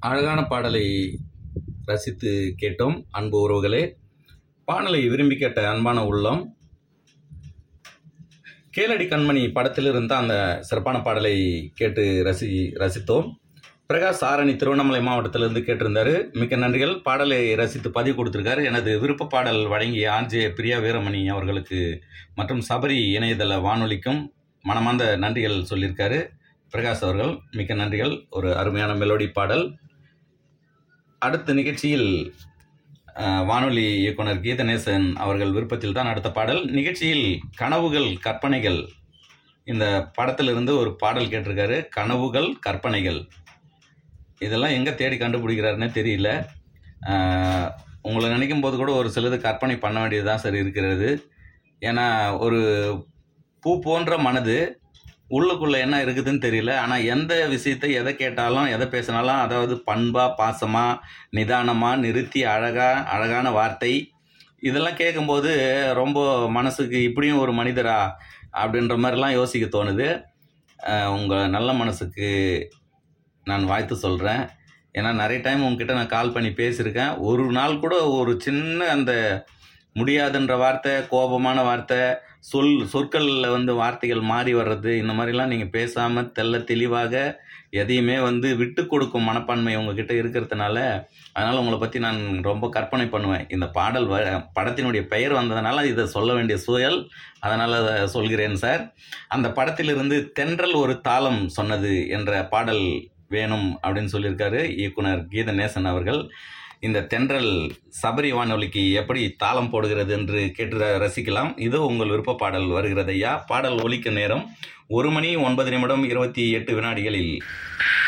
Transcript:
அழகான பாடலை ரசித்து கேட்டோம் அன்பு உறவுகளே பாடலை விரும்பி கேட்ட அன்பான உள்ளம் கேளடி கண்மணி படத்திலிருந்து அந்த சிறப்பான பாடலை கேட்டு ரசி ரசித்தோம் பிரகாஷ் ஆரணி திருவண்ணாமலை மாவட்டத்திலிருந்து கேட்டிருந்தாரு மிக்க நன்றிகள் பாடலை ரசித்து பதிவு கொடுத்திருக்காரு எனது விருப்ப பாடல் வழங்கிய ஆர்ஜே பிரியா வீரமணி அவர்களுக்கு மற்றும் சபரி இணையதள வானொலிக்கும் மனமார்ந்த நன்றிகள் சொல்லியிருக்காரு பிரகாஷ் அவர்கள் மிக்க நன்றிகள் ஒரு அருமையான மெலோடி பாடல் அடுத்த நிகழ்ச்சியில் அஹ், வானொலி இயக்குனர் கீதநேசன் அவர்கள் விருப்பத்தில் தான் அடுத்த பாடல் நிகழ்ச்சியில் கனவுகள் கற்பனைகள் இந்த படத்திலிருந்து ஒரு பாடல் கேட்டிருக்காரு கனவுகள் கற்பனைகள் இதெல்லாம் எங்கே தேடி கண்டுபிடிக்கிறாருன்னே தெரியல அஹ், உங்களை நினைக்கும் போது கூட ஒரு சிலது கற்பனை பண்ண வேண்டியதுதான் சரி இருக்கிறது ஏன்னா ஒரு பூ போன்ற மனது உள்ளுக்குள்ள என்ன இருக்குதுன்னு தெரியல ஆனால் எந்த விஷயத்தை எதை கேட்டாலும் எதை பேசினாலும் அதாவது பண்பா பாசமா நிதானமா நிறுத்தி அழகா அழகான வார்த்தை இதெல்லாம் கேட்கும்போது ரொம்ப மனசுக்கு இப்படியும் ஒரு மனிதரா அப்படின்ற மாதிரிலாம் யோசிக்க தோணுது அஹ் உங்க நல்ல மனசுக்கு நான் வாழ்த்து சொல்கிறேன் ஏன்னா நிறைய டைம் உங்ககிட்ட நான் கால் பண்ணி பேசியிருக்கேன் ஒரு நாள் கூட ஒரு சின்ன அந்த முடியாதுன்ற வார்த்தை கோபமான வார்த்தை சொல் சொற்களில் வந்து வார்த்தைகள் மாறி வர்றது இந்த மாதிரிலாம் நீங்கள் பேசாமல் தெள்ள தெளிவாக எதையுமே வந்து விட்டு கொடுக்கும் மனப்பான்மை உங்ககிட்ட இருக்கிறதுனால அதனால் உங்களை பற்றி நான் ரொம்ப கற்பனை பண்ணுவேன் இந்த பாடல் வ படத்தினுடைய பெயர் வந்ததுனால இதை சொல்ல வேண்டிய சூழல் அதனால் அதை சொல்கிறேன் சார் அந்த படத்திலிருந்து தென்றல் ஒரு தாளம் சொன்னது என்ற பாடல் வேணும் அப்படின்னு சொல்லியிருக்காரு இயக்குனர் கீதநேசன் அவர்கள் இந்த தென்றல் சபரி வானொலிக்கு எப்படி தாளம் போடுகிறது என்று கேட்டு ர- ரசிக்கலாம் இது உங்கள் விருப்ப பாடல் வருகிறது ஐயா பாடல் ஒலிக்க நேரம் ஒரு மணி ஒன்பது நிமிடம் இருபத்தி எட்டு வினாடிகளில்